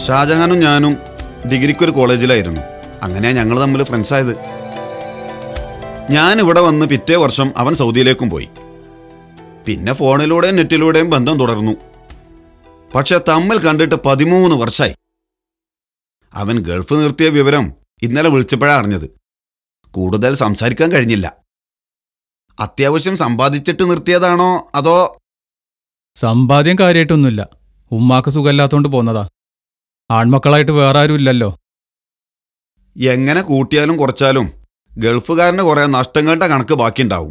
ഷാജഹാനും ഞാനും ഡിഗ്രിക്കൊരു കോളേജിലായിരുന്നു അങ്ങനെയാ ഞങ്ങൾ തമ്മിൽ ഫ്രണ്ട്സായത് ഞാൻ ഇവിടെ വന്ന് പിറ്റേ വർഷം അവൻ സൗദിയിലേക്കും പോയി പിന്നെ ഫോണിലൂടെയും നെറ്റിലൂടെയും ബന്ധം തുടർന്നു പക്ഷെ തമ്മിൽ കണ്ടിട്ട് പതിമൂന്ന് വർഷമായി അവൻ ഗൾഫ് നിർത്തിയ വിവരം ഇന്നലെ വിളിച്ചപ്പോഴാണ് അറിഞ്ഞത് കൂടുതൽ സംസാരിക്കാൻ കഴിഞ്ഞില്ല അത്യാവശ്യം സമ്പാദിച്ചിട്ട് നിർത്തിയതാണോ അതോ സമ്പാദ്യം കാര്യമായിട്ടൊന്നുമില്ല ഉമ്മാക്ക് സുഖമില്ലാത്തോണ്ട് പോന്നതാ ആൺമക്കളായിട്ട് വേറെ ആരും ഇല്ലല്ലോ എങ്ങനെ കൂട്ടിയാലും കുറച്ചാലും ഗൾഫുകാരന് കുറെ നഷ്ടങ്ങളുടെ കണക്ക് ബാക്കിയുണ്ടാവും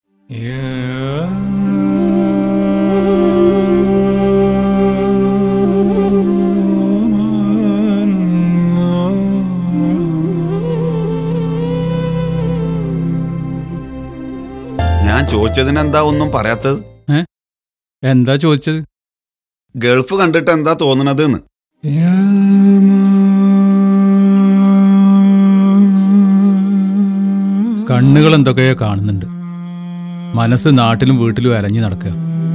ഞാൻ ചോദിച്ചതിനെന്താ ഒന്നും പറയാത്തത് എന്താ ചോദിച്ചത് ഗൾഫ് കണ്ടിട്ട് എന്താ തോന്നുന്നത് എന്ന് കണ്ണുകൾ എന്തൊക്കെയോ കാണുന്നുണ്ട് മനസ്സ് നാട്ടിലും വീട്ടിലും അലഞ്ഞു നടക്കുക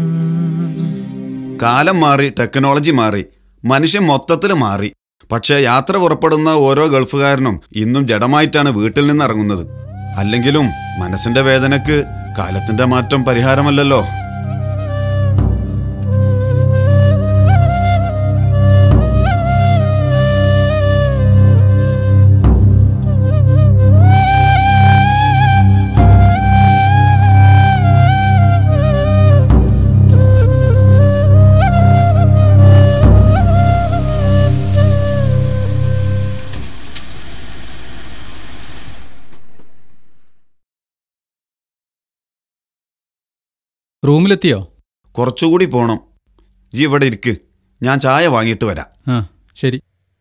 കാലം മാറി ടെക്നോളജി മാറി മനുഷ്യൻ മൊത്തത്തിൽ മാറി പക്ഷേ യാത്ര പുറപ്പെടുന്ന ഓരോ ഗൾഫുകാരനും ഇന്നും ജഡമായിട്ടാണ് വീട്ടിൽ നിന്ന് ഇറങ്ങുന്നത് അല്ലെങ്കിലും മനസ്സിന്റെ വേദനക്ക് കാലത്തിന്റെ മാറ്റം പരിഹാരമല്ലല്ലോ റൂമിലെത്തിയോ കുറച്ചുകൂടി പോണം ജി ഇവിടെ ഇരിക്ക് ഞാൻ ചായ വാങ്ങിയിട്ട് വരാം ആ ശരി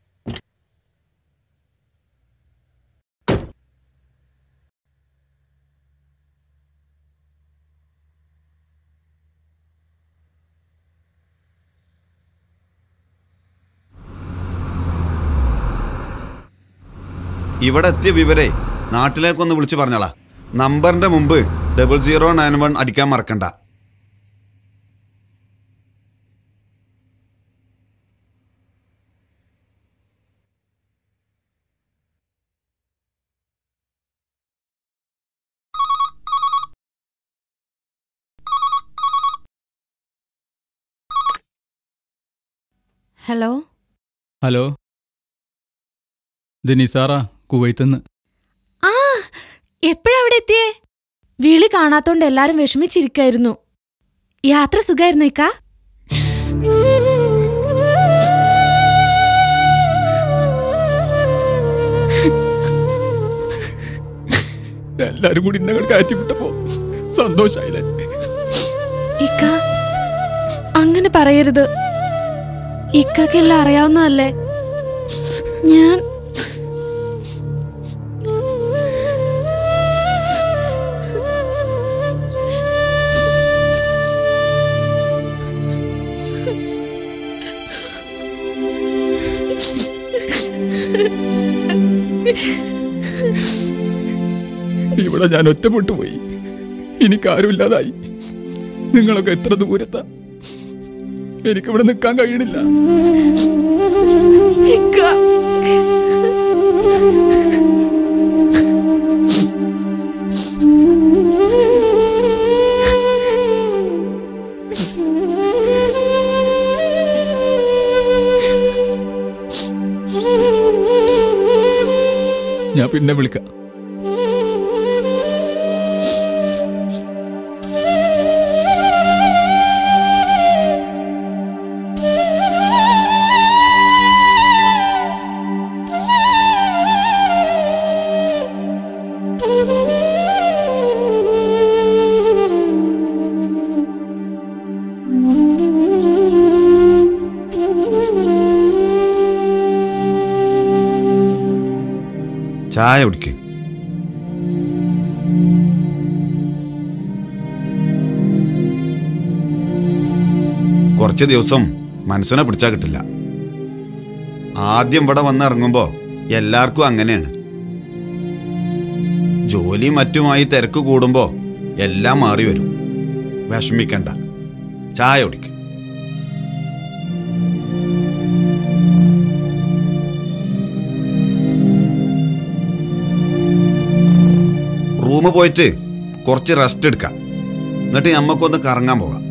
ഇവിടെ എത്തിയ വിവരേ നാട്ടിലേക്കൊന്ന് വിളിച്ചു പറഞ്ഞോളാ നമ്പറിന്റെ മുമ്പ് ഡബിൾ സീറോ നയൻ വൺ അടിക്കാൻ മറക്കണ്ട ഹലോ ഹലോ ഇത് നിസാറാ കുവൈത്തുനിന്ന് ആ എപ്പോഴാ അവിടെ എത്തിയേ വിളി കാണാത്തോണ്ട് എല്ലാരും വിഷമിച്ചിരിക്കായിരുന്നു യാത്ര സുഖായിരുന്നു ഇക്ക എല്ലാരും കൂടി ഇന്നങ്ങൾ കയറ്റിവിട്ടപ്പോ സന്തോഷായില്ലേ ഇക്ക അങ്ങനെ പറയരുത് ഇക്കക്കെല്ലാം അറിയാവുന്നതല്ലേ ഞാൻ ഇവിടെ ഞാൻ ഒറ്റപ്പെട്ടു പോയി എനിക്കാരുമില്ലാതായി നിങ്ങളൊക്കെ എത്ര ദൂരത്താ എനിക്കിവിടെ നിൽക്കാൻ കഴിയണില്ല ഇക്ക ഞാൻ പിന്നെ വിളിക്കാം ചായ കുടിക്ക് കുറച്ച് ദിവസം മനസ്സിനെ പിടിച്ചാൽ കിട്ടില്ല ആദ്യം ഇവിടെ വന്നിറങ്ങുമ്പോ എല്ലാവർക്കും അങ്ങനെയാണ് ജോലി മറ്റുമായി തിരക്ക് കൂടുമ്പോ എല്ലാം മാറി വരും വിഷമിക്കണ്ട ചായ കുടിക്ക് റൂമിൽ പോയിട്ട് കുറച്ച് റെസ്റ്റ് എടുക്കാം എന്നിട്ട് നമ്മക്കൊന്ന് കറങ്ങാൻ പോകാം